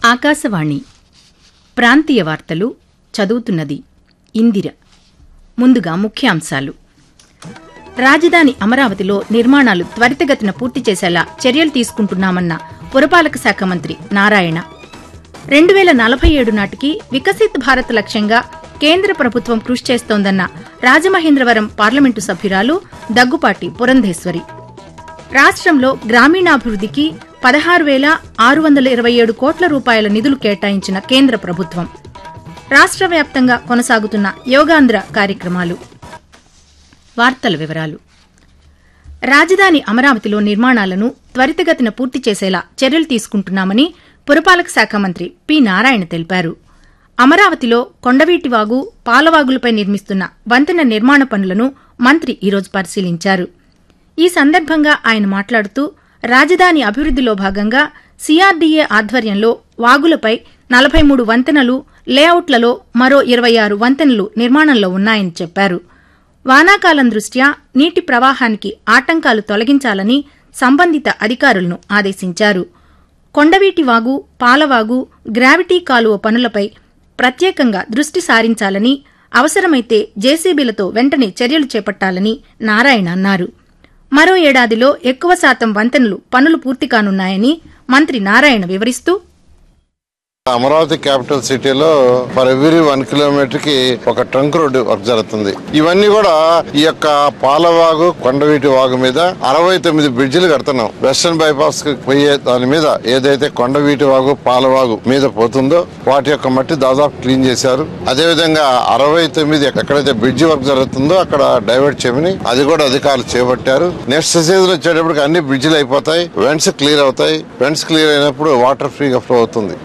ఆకాశవాణి ప్రాంతీయ వార్తలు చదువుతున్నది ఇందిర ముందుగా ముఖ్యాంశాలు రాజధాని అమరావతిలో నిర్మాణాలు త్వరితగతిన పూర్తి చేసేలా చర్యలు తీసుకుంటున్నామన్న పురపాలక శాఖ మంత్రి నారాయణ రెండు వేల నలభై ఏడు నాటికి వికసిత్ భారత్ లక్ష్యంగా కేంద్ర ప్రభుత్వం కృషి చేస్తోందన్న రాజమహేంద్రవరం పార్లమెంటు సభ్యురాలు దగ్గుపాటి పురంధేశ్వరి రాష్ట్రంలో గ్రామీణాభివృద్ధికి పదహారు వేల ఆరు వందల ఇరవై ఏడు కోట్ల రూపాయల నిధులు కేటాయించిన కేంద్ర ప్రభుత్వం రాష్ట్ర వ్యాప్తంగా కొనసాగుతున్న యోగాంధ్ర కార్యక్రమాలు వార్తల వివరాలు రాజధాని అమరావతిలో నిర్మాణాలను త్వరితగతిన పూర్తి చేసేలా చర్యలు తీసుకుంటున్నామని పురపాలక శాఖ మంత్రి పి నారాయణ తెలిపారు అమరావతిలో కొండవీటివాగు పాలవాగులపై నిర్మిస్తున్న వంతెన నిర్మాణ పనులను మంత్రి ఈరోజు పరిశీలించారు ఈ సందర్భంగా ఆయన మాట్లాడుతూ రాజధాని అభివృద్దిలో భాగంగా సిఆర్డీఏ ఆధ్వర్యంలో వాగులపై నలభై మూడు వంతెనలు లేఅవుట్లలో మరో ఇరవై ఆరు వంతెనలు నిర్మాణంలో ఉన్నాయని చెప్పారు వానాకాలం దృష్ట్యా నీటి ప్రవాహానికి ఆటంకాలు తొలగించాలని సంబంధిత అధికారులను ఆదేశించారు కొండవీటి వాగు పాలవాగు గ్రావిటీ కాలువ పనులపై ప్రత్యేకంగా దృష్టి సారించాలని అవసరమైతే జేసీబీలతో వెంటనే చర్యలు చేపట్టాలని నారాయణ అన్నారు మరో ఏడాదిలో ఎక్కువ శాతం వంతెనలు పనులు పూర్తి కానున్నాయని మంత్రి నారాయణ వివరిస్తూ అమరావతి క్యాపిటల్ సిటీలో ఫర్ ఎవ్రీ వన్ కిలోమీటర్ కి ఒక ట్రంక్ రోడ్డు వర్క్ జరుగుతుంది ఇవన్నీ కూడా ఈ యొక్క పాలవాగు కొండవీటి వాగు మీద అరవై తొమ్మిది బ్రిడ్జిలు కడుతున్నాం వెస్టర్న్ బైపాస్ కి పోయే దాని మీద ఏదైతే కొండవీటి వాగు పాలవాగు మీద పోతుందో వాటి యొక్క మట్టి దాదాపు క్లీన్ చేశారు అదే విధంగా అరవై తొమ్మిది ఎక్కడైతే బ్రిడ్జి వర్క్ జరుగుతుందో అక్కడ డైవర్ట్ చేయమని అది కూడా అధికారులు చేపట్టారు నెక్స్ట్ సీజన్ వచ్చేటప్పటికి అన్ని బ్రిడ్జిలు అయిపోతాయి వెంట్స్ క్లియర్ అవుతాయి వెంట్స్ క్లియర్ అయినప్పుడు వాటర్ ఫ్రీగా ఫ్లో అవుతుంది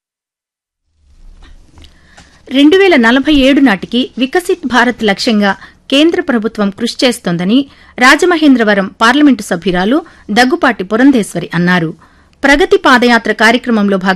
రెండు వేల నలభై ఏడు నాటికి వికసిత్ భారత్ లక్ష్యంగా కేంద్ర ప్రభుత్వం కృషి చేస్తోందని రాజమహేంద్రవరం పార్లమెంటు సభ్యురాలు దగ్గుపాటి పురంధేశ్వరి అన్నారు ప్రగతి పాదయాత్ర కార్యక్రమంలో భాగంగా